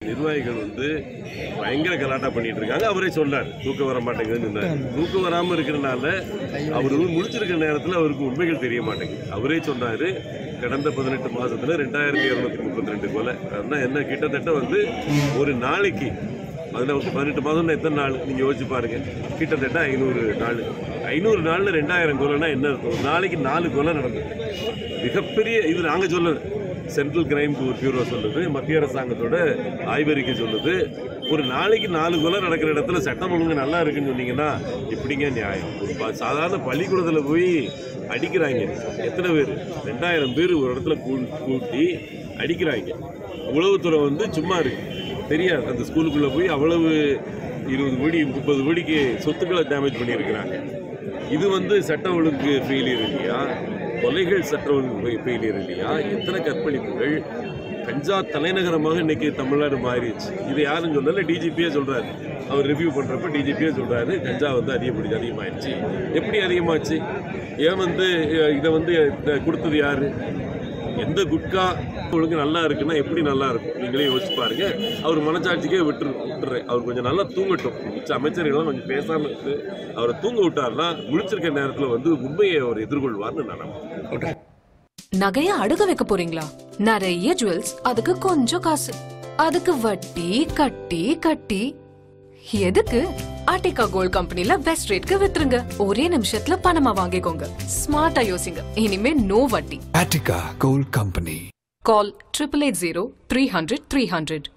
நிர்வாகிகள் வந்து பயங்கர கலாட்டா பண்ணிட்டு இருக்காங்க அவரே சொன்னார் தூக்கம் வர மாட்டேங்குதுன்னு சொன்னார். தூக்கம் வராம இருக்கிறனால அவர் வந்து முடிச்சிருக்கிற நேரத்தில் அவருக்கு உண்மைகள் தெரிய மாட்டேங்குது அவரே சொன்னாரு கடந்த பதினெட்டு மாசத்துல ரெண்டாயிரத்தி இருநூத்தி முப்பத்தி ரெண்டு கொலை அதுனா என்ன கிட்டத்தட்ட வந்து ஒரு நாளைக்கு பதினெட்டு பதினெட்டு மாதம்னா எத்தனை நாள் நீங்க யோசிச்சு பாருங்க கிட்டத்தட்ட ஐநூறு நாள் ஐநூறு நாள்ல ரெண்டாயிரம் கொலைனா என்ன அர்த்தம் ஒரு நாளைக்கு நாலு கொலை நடந்தது மிகப்பெரிய இது நாங்க சொல்லல சென்ட்ரல் கிரைம் பியூரோ சொல்லுது மத்திய அரசாங்கத்தோட ஆய்வறிக்கை சொல்லுது ஒரு நாளைக்கு நாலு கொலை நடக்கிற இடத்துல சட்டம் ஒழுங்கு நல்லா இருக்குன்னு சொன்னீங்கன்னா இப்படிங்க நியாயம் ஒரு ப- சாதாரண பள்ளிக்கூடத்தில் போய் அடிக்கிறாங்க எத்தனை பேர் ரெண்டாயிரம் பேர் ஒரு இடத்துல கூ- கூட்டி அடிக்கிறாங்க உளவுத்துறை வந்து சும்மா இருக்கு தெரியாது அந்த ஸ்கூலுக்குள்ளே போய் அவ்வளவு இருபது கோடி முப்பது கோடிக்கு சொத்துக்களை டேமேஜ் பண்ணியிருக்கிறாங்க இது வந்து சட்ட ஒழுங்கு ஃபெயிலியர் இல்லையா கொலைகள் சட்ட ஒழுங்கு ஃபெயிலியர் இல்லையா எத்தனை கற்பழிப்புகள் கஞ்சா தலைநகரமாக இன்னைக்கு தமிழ்நாடு மாறிடுச்சு இது யாரும் சொல்லல டிஜிபியே சொல்றாரு அவர் ரிவ்யூ பண்றப்ப டிஜிபியே சொல்றாரு கஞ்சா வந்து அதிகப்படி அதிகமாயிடுச்சு எப்படி அதிகமாச்சு ஏன் வந்து அஹ், இதை வந்து இதை கொடுத்தது யாரு எந்த குட்கா ஒழுங்கு நல்லா இருக்குன்னா எப்படி நல்லா இருக்கும் நீங்களே யோசிச்சு பாருங்க அவர் மனசாட்சிக்கே விட்டுரு விட்டுறேன் அவர் கொஞ்சம் நல்லா தூங்கட்டும் மிச்ச அமைச்சர்கள்லாம் கொஞ்சம் பேசாம இருந்து அவரை தூங்க விட்டாருன்னா முடிச்சிருக்க நேரத்தில் வந்து உண்மையை அவர் எதிர்கொள்வார்னு நான் நம்புறேன் நகைய அடுக்க வைக்க போறீங்களா நிறைய ஜுவல்ஸ் அதுக்கு கொஞ்சம் காசு அதுக்கு வட்டி கட்டி கட்டி எதுக்கு ஆர்டிகா கோல்ட் கம்பெனில பெஸ்ட் ரேட்க்கு வித்துருங்க ஒரே நிமிஷத்துல பணமா வாங்கிக்கோங்க ஸ்மார்ட்டா யோசிங்க இனிமே நோ வட்டி Attica Gold Company. Call triple eight zero three hundred three hundred